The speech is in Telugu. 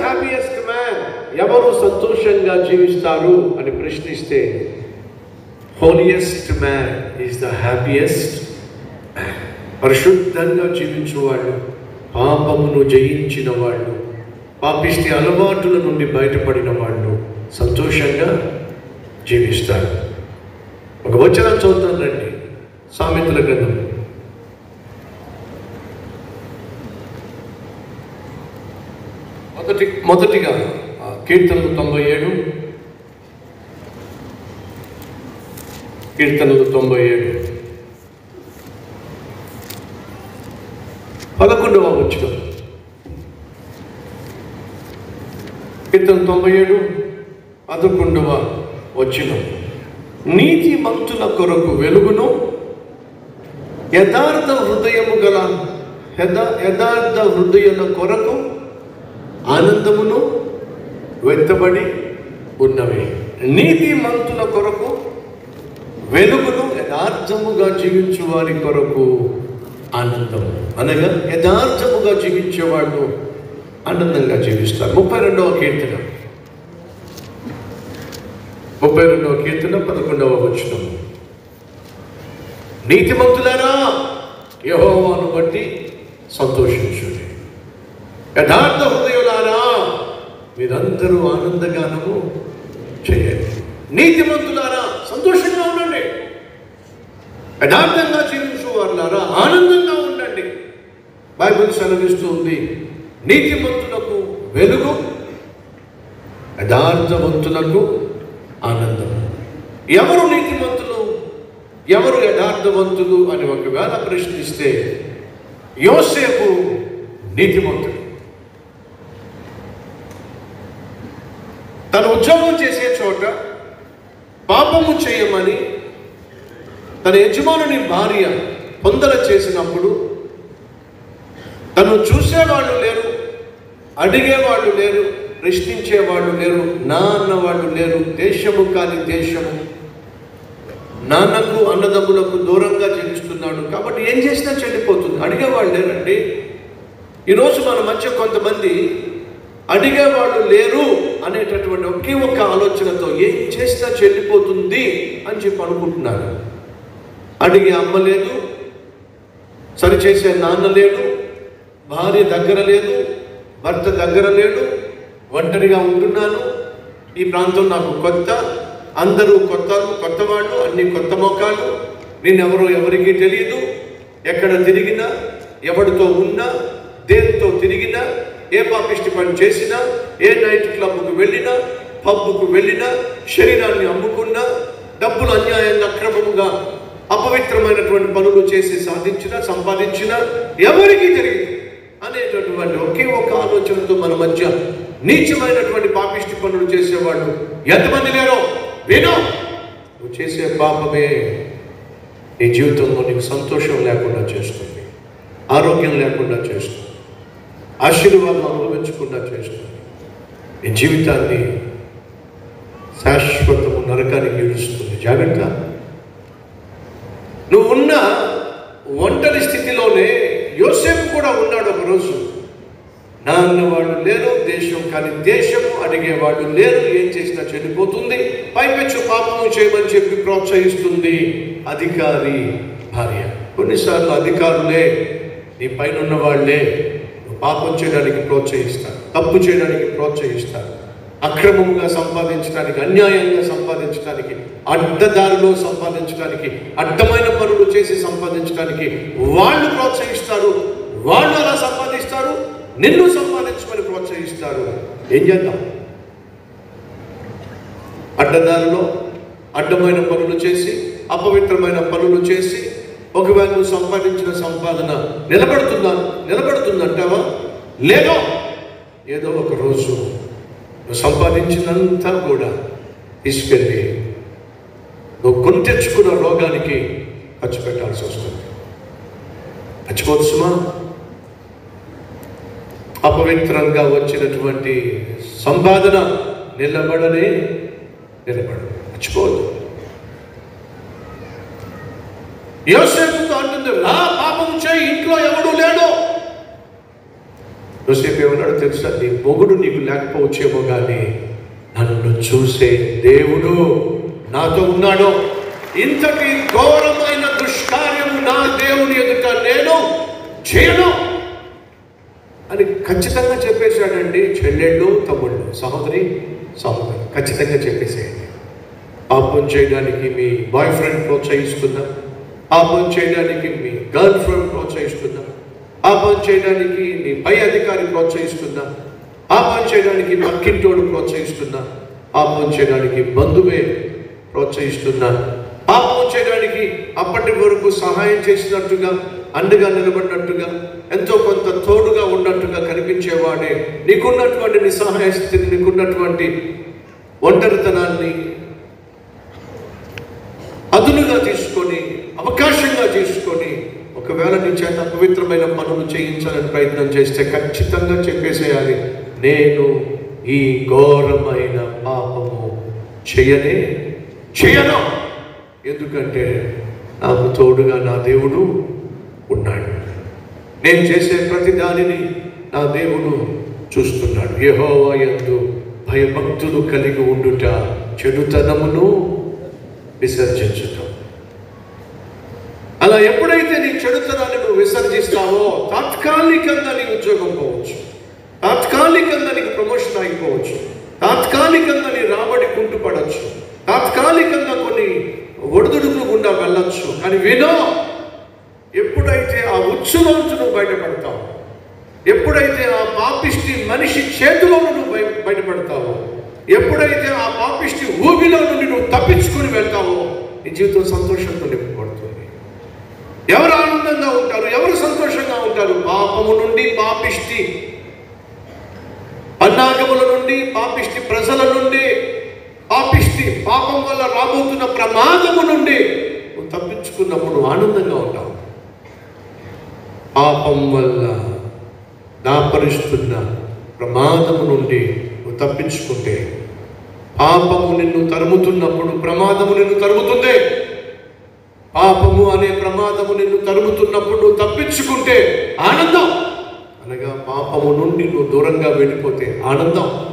హ్యాపీయెస్ట్ మ్యాన్ ఎవరు సంతోషంగా జీవిస్తారు అని ప్రశ్నిస్తే holiest man is the happiest పరిశుద్ధంగా జీవించేవాళ్ళు పాపమును జయించిన వాళ్ళు పాపిష్టి అలవాటుల నుండి బయటపడిన వాళ్ళు సంతోషంగా జీవిస్తారు ఒక వచనం చూద్దాం రండి సామెతల గ్రంథం మొదటి మొదటిగా ఆ, కీర్తనలు తొంభై ఏడు కీర్తనలు తొంభై ఏడు పదకొండవ వచ్చిన కీర్తన తొంభై ఏడు పదకొండవ వచ్చిన నీతి మంతుల కొరకు వెలుగును యథార్థ హృదయము గల యథా యథార్థ హృదయుల కొరకు ఆనందమును వెత్తబడి ఉన్నవి నీతి మంతుల కొరకు వెలుగును యథార్థముగా జీవించు వారి కొరకు ఆనందము అనగా యథార్థముగా జీవించేవాళ్ళు ఆనందంగా జీవిస్తారు ముప్పై రెండవ కీర్తన ముప్పై రెండవ కీర్తన పదకొండవ వచనం నీతిమంతులారా యహోవాను బట్టి సంతోషించుడి యథార్థ హృదయులారా మీరందరూ ఆనందగానము చేయండి నీతిమంతులారా సంతోషంగా ఉండండి యథార్థంగా జీవించు వారులారా ఆనందంగా ఉండండి బైబిల్ సెలవిస్తూ ఉంది నీతిమంతులకు వెలుగు యథార్థవంతులకు ఆనందం ఎవరు నీతిమంతులు ఎవరు యథార్థవంతులు అని ఒకవేళ ప్రశ్నిస్తే యోసేపు నీతిమంతుడు తను ఉద్యోగం చేసే చోట పాపము చేయమని తన యజమానుని భార్య పొందల చేసినప్పుడు తను చూసేవాళ్ళు లేరు అడిగేవాళ్ళు లేరు ప్రశ్నించేవాళ్ళు లేరు నా అన్నవాళ్ళు లేరు దేశము కాని దేశము నాన్నకు అన్నదమ్ములకు దూరంగా జీవిస్తున్నాడు కాబట్టి ఏం చేసినా చెల్లిపోతుంది అడిగేవాళ్ళు లేరండి ఈరోజు మన మధ్య కొంతమంది అడిగేవాళ్ళు లేరు అనేటటువంటి ఒకే ఒక్క ఆలోచనతో ఏం చేసినా చెల్లిపోతుంది అని చెప్పి అనుకుంటున్నారు అడిగే అమ్మ లేదు సరిచేసే నాన్న లేడు భార్య దగ్గర లేదు భర్త దగ్గర లేడు ఒంటరిగా ఉంటున్నాను ఈ ప్రాంతం నాకు కొత్త అందరూ కొత్త కొత్త వాళ్ళు అన్ని కొత్త మొఖాలు నేనెవరో ఎవరికీ తెలియదు ఎక్కడ తిరిగినా ఎవరితో ఉన్నా దేనితో తిరిగినా ఏ పాపిష్టి పని చేసినా ఏ నైట్ క్లబ్కు వెళ్ళినా పబ్కు వెళ్ళినా శరీరాన్ని అమ్ముకున్నా డబ్బులు అన్యాయంగా అక్రమముగా అపవిత్రమైనటువంటి పనులు చేసి సాధించిన సంపాదించిన ఎవరికీ తెలియదు అనేటటువంటి ఒకే ఒక ఆలోచనతో మన మధ్య నీచమైనటువంటి పాపిష్టి పనులు చేసేవాళ్ళు ఎంతమంది లేరో వినో నువ్వు చేసే పాపమే నీ జీవితంలో నీకు సంతోషం లేకుండా చేస్తుంది ఆరోగ్యం లేకుండా చేస్తుంది ఆశీర్వాదం అనుభవించకుండా చేస్తుంది నీ జీవితాన్ని శాశ్వతము నరకానికి ఈడుస్తుంది జాగ్రత్త నువ్వు ఉన్న ఒంటరి స్థితిలోనే యోసేపు కూడా ఉన్నాడు ఒక రోజు నా అన్నవాళ్ళు లేరు దేశం కానీ దేశము అడిగేవాళ్ళు లేరు ఏం చేసినా చెడిపోతుంది పైపెచ్చు పాపము చేయమని చెప్పి ప్రోత్సహిస్తుంది అధికారి భార్య కొన్నిసార్లు అధికారులే నీ పైన ఉన్న వాళ్ళే నువ్వు పాపం చేయడానికి ప్రోత్సహిస్తారు తప్పు చేయడానికి ప్రోత్సహిస్తారు అక్రమంగా సంపాదించడానికి అన్యాయంగా సంపాదించడానికి అడ్డదారిలో సంపాదించడానికి అడ్డమైన పనులు చేసి సంపాదించడానికి వాళ్ళు ప్రోత్సహిస్తారు వాళ్ళు అలా సంపాదిస్తారు నిన్ను సంపాదించమని ప్రోత్సహిస్తారు ఏం చేద్దాం అడ్డదారిలో అడ్డమైన పనులు చేసి అపవిత్రమైన పనులు చేసి ఒకవేళ నువ్వు సంపాదించిన సంపాదన నిలబడుతుందా నిలబడుతుందంటావా లేదో ఏదో ఒక రోజు నువ్వు సంపాదించినంతా కూడా తీసుకెళ్ళి నువ్వు కొని తెచ్చుకున్న రోగానికి ఖర్చు పెట్టాల్సి వస్తుంది మర్చిపోదు సుమా అపవిత్రంగా వచ్చినటువంటి సంపాదన నిలబడనే నిలబడు మర్చిపోవద్దు యోసేపుతో అంటుంది రా పాపం చేయి ఇంట్లో ఎవడు లేడు యోసేపు ఏమన్నాడు తెలుసా నీ మొగుడు నీకు లేకపోవచ్చేమో కానీ నన్ను చూసే దేవుడు నాతో ఉన్నాడు ఇంతటి ఘోరమైన దుష్కార్యము నా దేవుని ఎదుట నేను చేయను అని ఖచ్చితంగా చెప్పేశాడండి చెల్లెళ్ళు తమ్ముళ్ళు సహోదరి సహోదరి ఖచ్చితంగా చెప్పేసేయండి పాపం చేయడానికి మీ బాయ్ ఫ్రెండ్ ప్రోత్సహిస్తున్నా పాపం చేయడానికి మీ గర్ల్ ఫ్రెండ్ ప్రోత్సహిస్తున్నా పాపం చేయడానికి నీ పై అధికారి ప్రోత్సహిస్తున్నా పాపం చేయడానికి పక్కింటోడు ప్రోత్సహిస్తున్నా పాపం చేయడానికి బంధువే ప్రోత్సహిస్తున్నా పాపం చేయడానికి అప్పటి వరకు సహాయం చేసినట్టుగా అండగా నిలబడినట్టుగా ఎంతో కొంత తోడుగా ఉన్నట్టుగా కనిపించేవాడే నీకున్నటువంటి నిస్సహాయ స్థితిని నీకున్నటువంటి ఒంటరితనాన్ని అదునుగా తీసుకొని అవకాశంగా తీసుకొని ఒకవేళ నీ చేత పవిత్రమైన పనులు చేయించాలని ప్రయత్నం చేస్తే ఖచ్చితంగా చెప్పేసేయాలి నేను ఈ ఘోరమైన పాపము చేయనే చేయను ఎందుకంటే నాకు తోడుగా నా దేవుడు ఉన్నాడు నేను చేసే ప్రతి దానిని నా దేవుడు చూస్తున్నాడు యెహోవా యందు భయభక్తులు కలిగి ఉండుట చెడుతనమును విసర్జించుతాం అలా ఎప్పుడైతే నీ చెడుతనాన్ని నువ్వు విసర్జిస్తావో తాత్కాలికంగా నీ ఉద్యోగం పోవచ్చు తాత్కాలికంగా నీకు ప్రమోషన్ అయిపోవచ్చు తాత్కాలికంగా నీ రాబడి కుంటుపడవచ్చు తాత్కాలికంగా కొన్ని ఒడిదుడుకులు గుండా వెళ్ళొచ్చు కానీ వినో ఎప్పుడైతే ఆ ఉచ్చులోంచి నువ్వు బయటపడతావు ఎప్పుడైతే ఆ పాపిష్టి మనిషి చేతిలో నువ్వు బయ బయటపడతావో ఎప్పుడైతే ఆ పాపిష్టి ఊబిలో నుండి నువ్వు తప్పించుకొని వెళ్తావో నీ జీవితం సంతోషంతో నింపబడుతుంది ఎవరు ఆనందంగా ఉంటారు ఎవరు సంతోషంగా ఉంటారు పాపము నుండి పాపిష్టి పన్నాగముల నుండి పాపిష్టి ప్రజల నుండి పాపిష్టి పాపం వల్ల రాబోతున్న ప్రమాదము నుండి నువ్వు తప్పించుకున్నప్పుడు ఆనందంగా ఉంటావు పాపం వల్ల దాపరిస్తున్న ప్రమాదము నుండి నువ్వు తప్పించుకుంటే పాపము నిన్ను తరుముతున్నప్పుడు ప్రమాదము నిన్ను తరుముతుంది పాపము అనే ప్రమాదము నిన్ను తరుముతున్నప్పుడు నువ్వు తప్పించుకుంటే ఆనందం అనగా పాపము నుండి నువ్వు దూరంగా వెళ్ళిపోతే ఆనందం